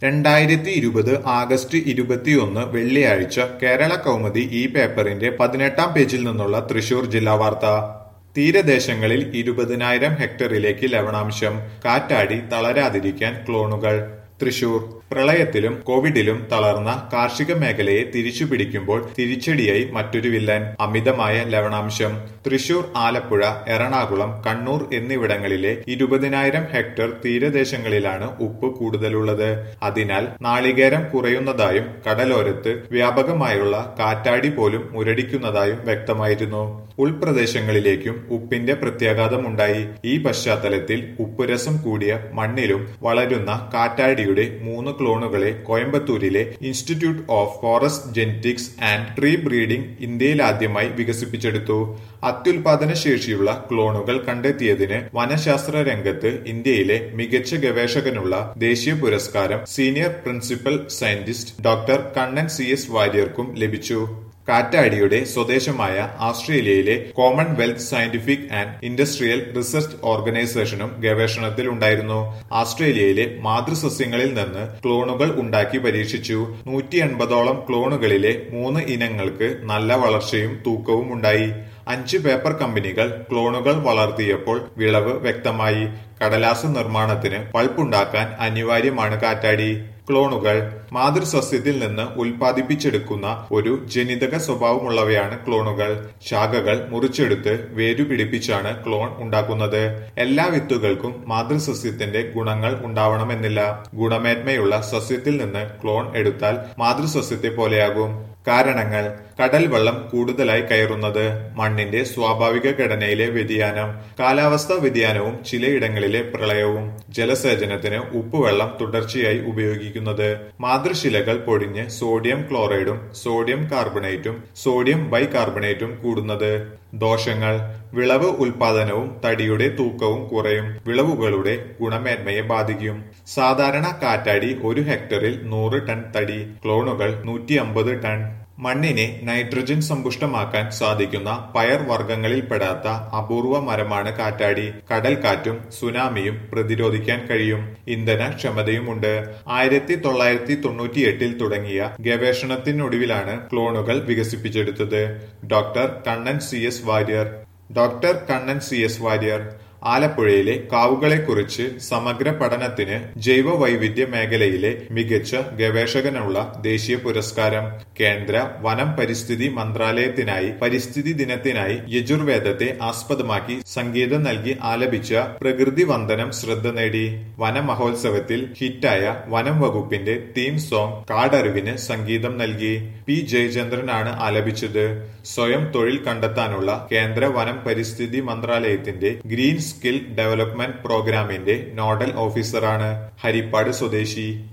രണ്ടായിരത്തി ഇരുപത് ആഗസ്റ്റ് ഇരുപത്തിയൊന്ന് വെള്ളിയാഴ്ച കേരള കൗമുദി ഈ പേപ്പറിന്റെ പതിനെട്ടാം പേജിൽ നിന്നുള്ള തൃശൂർ ജില്ലാ വാർത്ത തീരദേശങ്ങളിൽ ഇരുപതിനായിരം ഹെക്ടറിലേക്ക് ലവണാംശം കാറ്റാടി തളരാതിരിക്കാൻ ക്ലോണുകൾ തൃശൂർ പ്രളയത്തിലും കോവിഡിലും തളർന്ന കാർഷിക മേഖലയെ തിരിച്ചുപിടിക്കുമ്പോൾ തിരിച്ചടിയായി മറ്റൊരു വില്ലൻ അമിതമായ ലവണാംശം തൃശൂർ ആലപ്പുഴ എറണാകുളം കണ്ണൂർ എന്നിവിടങ്ങളിലെ ഇരുപതിനായിരം ഹെക്ടർ തീരദേശങ്ങളിലാണ് ഉപ്പ് കൂടുതലുള്ളത് അതിനാൽ നാളികേരം കുറയുന്നതായും കടലോരത്ത് വ്യാപകമായുള്ള കാറ്റാടി പോലും മുരടിക്കുന്നതായും വ്യക്തമായിരുന്നു ഉൾപ്രദേശങ്ങളിലേക്കും ഉപ്പിന്റെ പ്രത്യാഘാതമുണ്ടായി ഈ പശ്ചാത്തലത്തിൽ ഉപ്പുരസം കൂടിയ മണ്ണിലും വളരുന്ന കാറ്റാടിയുടെ മൂന്ന് ക്ലോണുകളെ കോയമ്പത്തൂരിലെ institute of forest genetics and tree breeding ഇന്ത്യയിലാദ്യമായി വികസിപ്പിച്ചെടുത്തു അത്യുൽപാദന ശേഷിയുള്ള ക്ലോണുകൾ കണ്ടെത്തിയതിന് വനശാസ്ത്ര രംഗത്ത് ഇന്ത്യയിലെ മികച്ച ഗവേഷകനുള്ള ദേശീയ പുരസ്കാരം senior principal scientist doctor Kannan C S വാര്യർക്കും ലഭിച്ചു കാറ്റാടിയുടെ സ്വദേശമായ ഓസ്ട്രേലിയയിലെ Commonwealth scientific and industrial research ഓർഗനൈസേഷനും ഗവേഷണത്തിൽ ഉണ്ടായിരുന്നു ഓസ്ട്രേലിയയിലെ മാതൃസസ്യങ്ങളിൽ നിന്ന് ക്ലോണുകൾ ഉണ്ടാക്കി പരീക്ഷിച്ചു നൂറ്റി എൺപതോളം ക്ലോണുകളിലെ മൂന്ന് ഇനങ്ങൾക്ക് നല്ല വളർച്ചയും തൂക്കവും ഉണ്ടായി അഞ്ച് പേപ്പർ കമ്പനികൾ ക്ലോണുകൾ വളർത്തിയപ്പോൾ വിളവ് വ്യക്തമായി കടലാസ് നിർമ്മാണത്തിന് പൾപ്പുണ്ടാക്കാൻ അനിവാര്യമാണ് കാറ്റാടി ക്ലോണുകൾ മാതൃസസ്യത്തിൽ നിന്ന് ഉൽപ്പാദിപ്പിച്ചെടുക്കുന്ന ഒരു ജനിതക സ്വഭാവമുള്ളവയാണ് ക്ലോണുകൾ ശാഖകൾ മുറിച്ചെടുത്ത് വേരു പിടിപ്പിച്ചാണ് ക്ലോൺ ഉണ്ടാക്കുന്നത് എല്ലാ വിത്തുകൾക്കും മാതൃസസ്യത്തിന്റെ ഗുണങ്ങൾ ഉണ്ടാവണമെന്നില്ല ഗുണമേന്മയുള്ള സസ്യത്തിൽ നിന്ന് ക്ലോൺ എടുത്താൽ മാതൃസസ്യത്തെ പോലെയാകും കാരണങ്ങൾ കടൽ വെള്ളം കൂടുതലായി കയറുന്നത് മണ്ണിന്റെ സ്വാഭാവിക ഘടനയിലെ വ്യതിയാനം കാലാവസ്ഥാ വ്യതിയാനവും ചിലയിടങ്ങളിലെ പ്രളയവും ജലസേചനത്തിന് ഉപ്പുവെള്ളം തുടർച്ചയായി ഉപയോഗിക്കുന്നത് മാതൃശിലകൾ പൊടിഞ്ഞ് സോഡിയം ക്ലോറൈഡും സോഡിയം കാർബണേറ്റും സോഡിയം ബൈകാർബണേറ്റും കൂടുന്നത് ദോഷങ്ങൾ വിളവ് ഉൽപാദനവും തടിയുടെ തൂക്കവും കുറയും വിളവുകളുടെ ഗുണമേന്മയെ ബാധിക്കും സാധാരണ കാറ്റാടി ഒരു ഹെക്ടറിൽ നൂറ് ടൺ തടി ക്ലോണുകൾ നൂറ്റി അമ്പത് ടൺ മണ്ണിനെ നൈട്രജൻ സമ്പുഷ്ടമാക്കാൻ സാധിക്കുന്ന പയർ വർഗ്ഗങ്ങളിൽപ്പെടാത്ത അപൂർവ മരമാണ് കാറ്റാടി കടൽ കാറ്റും സുനാമിയും പ്രതിരോധിക്കാൻ കഴിയും ഇന്ധന ക്ഷമതയുമുണ്ട് ആയിരത്തി തൊള്ളായിരത്തി തൊണ്ണൂറ്റിയെട്ടിൽ തുടങ്ങിയ ഗവേഷണത്തിനൊടുവിലാണ് ക്ലോണുകൾ വികസിപ്പിച്ചെടുത്തത് doctor Kannan C S Warrier doctor Kannan C S Warrier ആലപ്പുഴയിലെ കാവുകളെക്കുറിച്ച് സമഗ്ര പഠനത്തിന് ജൈവ വൈവിധ്യ മേഖലയിലെ മികച്ച ഗവേഷകനുള്ള ദേശീയ പുരസ്കാരം കേന്ദ്ര വനം പരിസ്ഥിതി മന്ത്രാലയത്തിനായി പരിസ്ഥിതി ദിനത്തിനായി യജുർവേദത്തെ ആസ്പദമാക്കി സംഗീതം നൽകി ആലപിച്ച പ്രകൃതി വന്ദനം ശ്രദ്ധ നേടി വനമഹോത്സവത്തിൽ ഹിറ്റായ വനം വകുപ്പിന്റെ തീം സോങ് കാടറിവിന് സംഗീതം നൽകി പി ജയചന്ദ്രനാണ് ആലപിച്ചത് സ്വയം തൊഴിൽ കണ്ടെത്താനുള്ള കേന്ദ്ര വനം പരിസ്ഥിതി മന്ത്രാലയത്തിന്റെ ഗ്രീൻ സ്കിൽ ഡെവലപ്മെന്റ് പ്രോഗ്രാമിന്റെ നോഡൽ ഓഫീസറാണ് ഹരിപ്പാട് സ്വദേശി